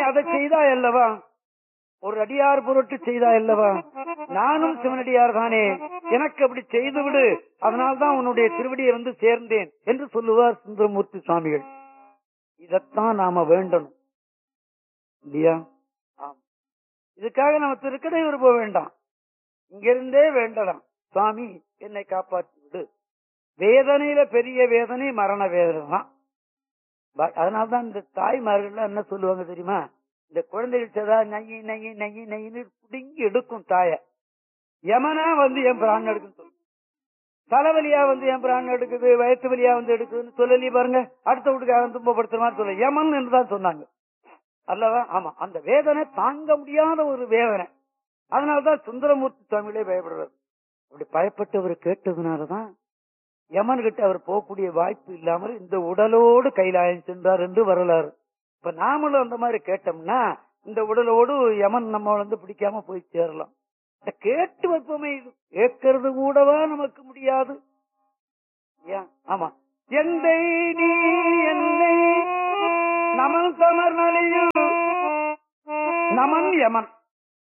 அதை செய்தாய் அல்லவா ஒரு அடியார் பொருட்டு செய்தாய் அல்லவா நானும் சிவனடியார் தானே எனக்கு அப்படி செய்து விடு அதனால்தான் உன்னுடைய திருவடியை வந்து சேர்ந்தேன் என்று சொல்லுவார் சுந்தரமூர்த்தி சுவாமிகள் இதத்தான் நாம வேண்டணும் இல்லையா ஆம் இதுக்காக நம்ம திருக்கடையூர் போக வேண்டாம் இங்கிருந்தே வேண்டலாம் சுவாமி என்னை காப்பாற்றி விடு வேதனையில பெரிய வேதனை மரண வேதனை தான் ப- அதனால்தான் இந்த தாய்மார்கள் என்ன சொல்லுவாங்க தெரியுமா இந்த குழந்தைகள் சதா நையி நையி நையி நையின்னு புடுங்கி எடுக்கும் தாய யமனா வந்து என் பிராணம் எடுக்குன்னு சொல்லு தலைவலியா வந்து என் பிராணம் எடுக்குது வயத்து வலியா வந்து எடுக்குதுன்னு சொல்லலி பாருங்க அடுத்த வீட்டுக்காரன் துன்பப்படுத்துற மாதிரி சொல்ல யமன் என்று தான் சொன்னாங்க அல்லவா ஆமா அந்த வேதனை தாங்க முடியாத ஒரு வேதனை அதனாலதான் சுந்தரமூர்த்தி சுவாமிகளே பயப்படுறாரு அப்படி பயப்பட்டு அவர் கேட்டதுனாலதான் யமன் கிட்ட அவர் போகக்கூடிய வாய்ப்பு இல்லாமல் இந்த உடலோடு கைலாயம் சென்றார் என்று வரலாறு இப்ப நாமளும் அந்த மாதிரி கேட்டோம்னா இந்த உடலோடு யமன் நம்ம வந்து பிடிக்காம போய் சேரலாம் இத கேட்டு வைப்போமே இது கேட்கறது கூடவா நமக்கு முடியாது ஏன்? ஆமா எந்தை நீ என்னை நமன் சமர் நலியும் நமன் யமன்